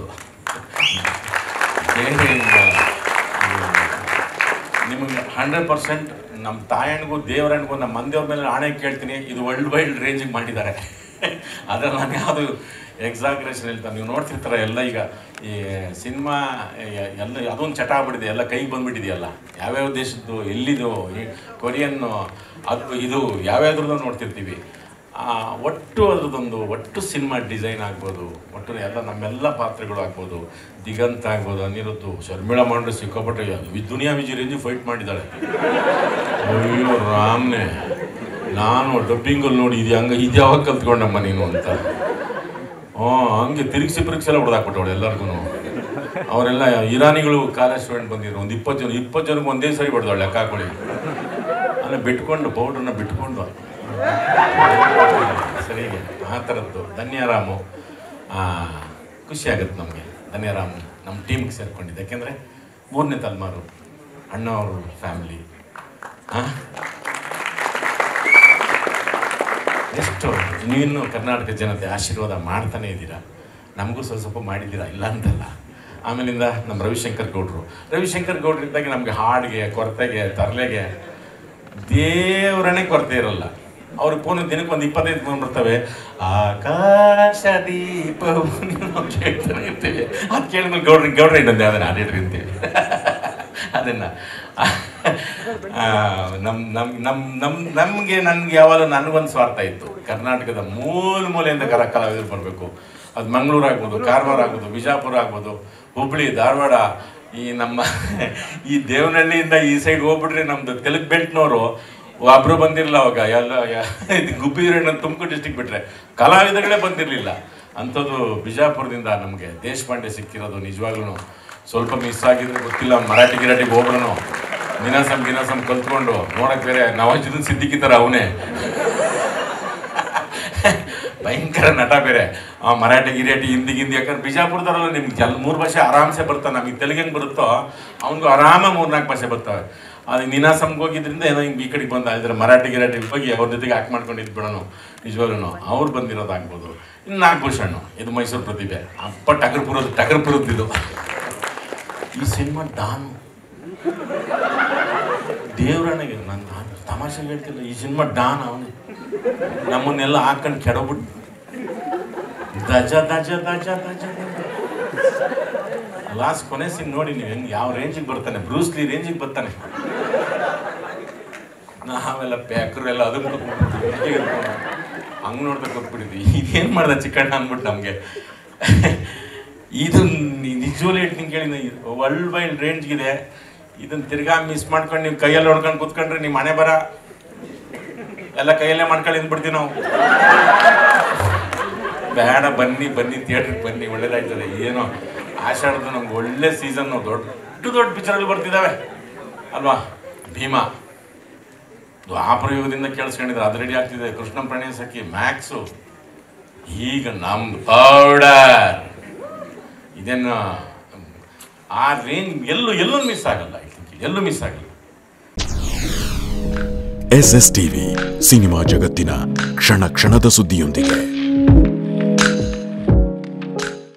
ಬೇರೆಯಿಂದ ನಿಮಗೆ hundred percent ನಮ್ಮ ತಾಯಣ್ಣಿಗೂ ದೇವರಣ್ಣಿಗೂ ನಮ್ಮ ಮಂದಿಯವ್ರ ಮೇಲೆ ಆಣೆ ಕೇಳ್ತೀನಿ ಇದು ವರ್ಲ್ಡ್ ವೈಲ್ಡ್ ರೇಂಜಿಗೆ ಮಾಡಿದ್ದಾರೆ ಅದ್ರಲ್ಲಿ ನಾನು ಯಾವುದು ಎಕ್ಸಾಗ್ರೇಷನ್ ಹೇಳ್ತಾರೆ ನೀವು ನೋಡ್ತಿರ್ತಾರೆ ಎಲ್ಲ ಈಗ ಈ ಸಿನಿಮಾ ಎಲ್ಲ ಅದೊಂದು ಚಟ ಆಗ್ಬಿಟ್ಟಿದೆ ಎಲ್ಲ ಕೈಗೆ ಬಂದ್ಬಿಟ್ಟಿದೆಯಲ್ಲ ಯಾವ್ಯಾವ ದೇಶದ್ದು ಎಲ್ಲಿದು ಈ ಕೊರಿಯನ್ನು ಅದು ಇದು ಯಾವ್ಯಾವ್ದ್ರದ್ದು ನೋಡ್ತಿರ್ತೀವಿ ಆ, ಒಟ್ಟು ಅದ್ರದ್ದೊಂದು ಒಟ್ಟು ಸಿನಿಮಾ ಡಿಸೈನ್ ಆಗ್ಬೋದು ಒಟ್ಟು ಎಲ್ಲ ನಮ್ಮೆಲ್ಲ ಪಾತ್ರಗಳು ಆಗ್ಬೋದು ದಿಗಂತ ಆಗ್ಬೋದು ಅನಿರುದ್ದು ಶರ್ಮಿಳಾ ಮಾಂಡ್ರೆ ಸಿಕ್ಕಾಪಟ್ಟೆ ವಿ- ದುನಿಯಾ ವಿಜಯ್ ರೇಂಜ್ ಫೈಟ್ ಮಾಡಿದ್ದಾಳೆ ಅಯ್ಯೋ ರಾಮ್ನೆ ನಾನು ಡಬ್ಬಿಂಗಲ್ಲಿ ನೋಡಿ ಇದು ಹಂಗೆ ಇದು ಯಾವಾಗ ಕಲ್ತ್ಕೊಂಡಮ್ಮ ನೀನು ಅಂತ ಹ್ಞೂ ಹಂಗೆ ತಿರುಗಿಸಿ ತಿರುಗಿಸಿ ಎಲ್ಲ ಹೊಡೆದಾಕ್ಬಿಟ್ಟವಳು ಎಲ್ಲರಿಗೂ ಅವರೆಲ್ಲ ಇರಾನಿಗಳು ಕಾಲೇಜ್ ಸ್ಟೂಡೆಂಟ್ ಬಂದಿದ್ರು ಒಂದು ಇಪ್ಪತ್ತು ಜನ ಇಪ್ಪತ್ತು ಜನಕ್ಕೆ ಒಂದೇ ಸರಿ ಹೊಡೆದವಳು ಲೆಕ್ಕ ಹಾಕೊಳ್ಳಿ ಅಲ್ಲ ಬಿಟ್ಕೊಂಡು ಪೌಡ್ರನ್ನ ಬಿಟ್ಕೊಂಡು ಸರಿಗೆ ಆ ಥರದ್ದು ಧನ್ಯರಾಮು ಆ, ಖುಷಿ ಆಗುತ್ತೆ ನಮಗೆ ಧನ್ಯರಾಮು ನಮ್ಮ ಟೀಮ್ಗೆ ಸೇರ್ಕೊಂಡಿದ್ದೆ ಯಾಕೆಂದರೆ ಮೂರನೇ ತಲೆಮಾರು ಅಣ್ಣ ಅವರು ಫ್ಯಾಮಿಲಿ ಹಾಂ ಎಷ್ಟು ನೀವಿನ್ನು ಕರ್ನಾಟಕ ಜನತೆ ಆಶೀರ್ವಾದ ಮಾಡ್ತಾನೆ ಇದ್ದೀರಾ ನಮಗೂ ಸ್ವಲ್ಪ ಸ್ವಲ್ಪ ಮಾಡಿದ್ದೀರಾ ಇಲ್ಲ ಅಂತಲ್ಲ ಆಮೇಲಿಂದ ನಮ್ಮ ರವಿಶಂಕರ್ ಗೌಡ್ರು ರವಿಶಂಕರ್ ಗೌಡ್ರಿದ್ದಾಗ ನಮಗೆ ಹಾಡಿಗೆ ಕೊರತೆಗೆ ತರಲೆಗೆ ದೇವರನೇ ಕೊರತೆ ಇರಲ್ಲ ಅವ್ರಿಗೆ ಫೋನ್ ದಿನಕ್ಕೆ ಒಂದು ಇಪ್ಪತ್ತೈದು ಫೋನ್ ಬರ್ತವೆ ಆಕಾಶ ದೀಪವು ನಾವು ಕೇಳ್ತಾನೆ ಇರ್ತೀವಿ ಅದು ಕೇಳಿದ್ಮೇಲೆ ಗೌಡ್ರಿ ಗೌಡ್ರ ಇನ್ನೊಂದು ಅದನ್ನ ಹಾಡಿಡ್ರಿ ಅಂತೀವಿ ಅದನ್ನು ನಮ್ಮ ನಮ್ಮ ನಮ್ಮ ನಮ್ಮ ನಮಗೆ ನನಗೆ ಯಾವಾಗ ನನಗೊಂದು ಸ್ವಾರ್ಥ ಇತ್ತು ಕರ್ನಾಟಕದ ಮೂಲ ಮೂಲೆಯಿಂದ ಕರ ಕಲಾವಿದರು ಬರಬೇಕು ಅದು ಮಂಗಳೂರು ಆಗ್ಬೋದು ಕಾರವಾರ ಆಗ್ಬೋದು ಬಿಜಾಪುರ ಆಗ್ಬೋದು ಹುಬ್ಳಿ ಧಾರವಾಡ ಈ ನಮ್ಮ ಈ ದೇವನಹಳ್ಳಿಯಿಂದ ಈ ಸೈಡ್ ಹೋಗ್ಬಿಟ್ರೆ ನಮ್ದು ತೆಲುಗು ಬೆಲ್ಟ್ನವರು ಒಬ್ರು ಬಂದಿರಲಿಲ್ಲ ಅವಾಗ ಎಲ್ಲ ಯ- ಇದು ಗುಬ್ಬಿ ತುಮಕೂರು ಡಿಸ್ಟಿಕ್ ಬಿಟ್ರೆ ಕಲಾವಿದಗಳೇ ಬಂದಿರಲಿಲ್ಲ ಅಂಥದ್ದು ಬಿಜಾಪುರದಿಂದ ನಮಗೆ ದೇಶಪಾಂಡೆ ಸಿಕ್ಕಿರೋದು ನಿಜವಾಗ್ಲೂ ಸ್ವಲ್ಪ ಮಿಸ್ ಆಗಿದ್ರೆ ಗೊತ್ತಿಲ್ಲ ಮರಾಠಿ ಗಿರಾಟಿಗೆ ಹೋಗ್ರು ನಿನಾಸಂ ಗಿನಾಸಂ ಕಲ್ತ್ಕೊಂಡು ನೋಡಕ್ ಬೇರೆ ನವಾಜುದ್ದೀನ್ ಸಿದ್ದಿಕಿ ಥರ ಅವನೇ ಭಯಂಕರ ನಟ ಬೇರೆ ಆ ಮರಾಠಿ ಗಿರಾಟಿ ಹಿಂದಿ ಗಿಂದಿ ಯಾಕಂದ್ರೆ ಬಿಜಾಪುರದವರೆಲ್ಲ ನಿಮ್ಗೆ ಎಲ್ಲ ಮೂರು ಭಾಷೆ ಆರಾಮ್ಸೆ ಬರ್ತಾವೆ ನಮಗೆ ತೆಲುಗು ಹೆಂಗೆ ಬರುತ್ತೋ ಅವ್ನಿಗೂ ಆರಾಮ ಮೂರ್ನಾಲ್ಕು ಭಾಷೆ ಬರ್ತವೆ ಅದು ನಿನಾಸಂಗೆ ಹೋಗಿದ್ರಿಂದ ಏನೋ ಹಿಂಗೆ ಈ ಕಡೆಗೆ ಬಂದ ಇದ್ರೆ ಮರಾಠಿ ಗಿರಾಟಿ ಹೋಗಿ ಅವ್ರ ಜೊತೆಗೆ ಹಾಕಿ ಮಾಡ್ಕೊಂಡು ಇದ್ಬಿಡೋನು ನಿಜವಾಗ್ಲೂ ಅವ್ರು ಬಂದಿರೋದಾಗ್ಬೋದು ಇನ್ನು ನಾಗಭೂಷಣ್ ಇದು ಮೈಸೂರು ಪ್ರತಿಭೆ ಅಪ್ಪ ಟಗರ್ಪುರದ ಟಗರ್ಪುರದ್ದು ಈ ಸಿನಿಮಾ ಡಾನ್ ದೇವರಣ್ಣಗೆ ನಾನು ನಾನು ತಮಾಷೆಗೆ ಹೇಳ್ತಿಲ್ಲ ಈ ಸಿನಿಮಾ ಡಾನ್ ಅವನೇ ನಮ್ಮನ್ನೆಲ್ಲ ಹಾಕೊಂಡು ಕೆಡಬಿಟ್ಟು ದಜ ದಜ ದಜ ದಜ ಲಾಸ್ಟ್ ಕೊನೆ ಸಿನ್ ನೋಡಿ ನೀವು ಹೆಂಗೆ ಯಾವ ರೇಂಜಿಗೆ ಬರ್ತಾನೆ ಬ್ರೂಸ್ಲಿ ರೇಂಜಿಗೆ ಬರ್ತಾನೆ ನಾವೆಲ್ಲ ಪ್ಯಾಕರು ಎಲ್ಲ ಅದನ್ನ ಹಂಗೆ ನೋಡ್ತಾ ಕೂತ್ಬಿಟ್ಟಿದ್ವಿ ಇದೇನು ಮಾಡ್ದೆ ಚಿಕ್ಕಣ್ಣ ಅಂದ್ಬಿಟ್ಟು ನಮಗೆ ಇದು ನಿಜವಲ್ಲೂ ಹೇಳ್ತೀನಿ ಕೇಳಿ ವರ್ಲ್ಡ್ ವೈಲ್ಡ್ ರೇಂಜ್ಗಿದೆ ಇದನ್ನ ತಿರ್ಗಾ ಮಿಸ್ ಮಾಡ್ಕೊಂಡು ನೀವು ಕೈಯಲ್ಲಿ ಹೊಡ್ಕೊಂಡು ಕೂತ್ಕೊಂಡ್ರೆ ನಿಮ್ಮ ಮನೆ ಬರ ಎಲ್ಲ ಕೈಯಲ್ಲೇ ಮಾಡ್ಕೊಂಡು ನಿಂತ್ಬಿಡ್ತೀವಿ ನಾವು ಬೇಡ ಬನ್ನಿ ಬನ್ನಿ ಥಿಯೇಟ್ರಿಗೆ ಬನ್ನಿ ಒಳ್ಳೇದಾಯ್ತದೆ ಏನೋ ಆಷಾಢದ್ದು ನಮ್ಗೆ ಒಳ್ಳೆ ಸೀಸನ್ ದೊಡ್ಡ ದೊಡ್ಡ ಪಿಕ್ಚರಲ್ಲಿ ಬರ್ತಿದ್ದಾವೆ ಅಲ್ವಾ ಭೀಮಾ ದ್ವಾಪರ ಯುಗದಿಂದ ಕೇಳಿಸ್ಕೊಂಡಿದ್ರೆ ಅದು ರೆಡಿ ಆಗ್ತಿದೆ ಕೃಷ್ಣ ಪ್ರಣಯ ಸಖಿ ಮ್ಯಾಕ್ಸು ಈಗ ನಮ್ದು ಪೌಡರ್ ಇದನ್ನು ಆ ರೇಂಜ್ ಎಲ್ಲೂ ಎಲ್ಲೂ ಮಿಸ್ ಆಗಲ್ಲ I think. ಎಲ್ಲೂ ಮಿಸ್ ಆಗಲ್ಲ ಎಸ್ ಎಸ್ ಟಿವಿ ಸಿನಿಮಾ ಜಗತ್ತಿನ ಕ್ಷಣ ಕ್ಷಣದ ಸುದ್ದಿಯೊಂದಿಗೆ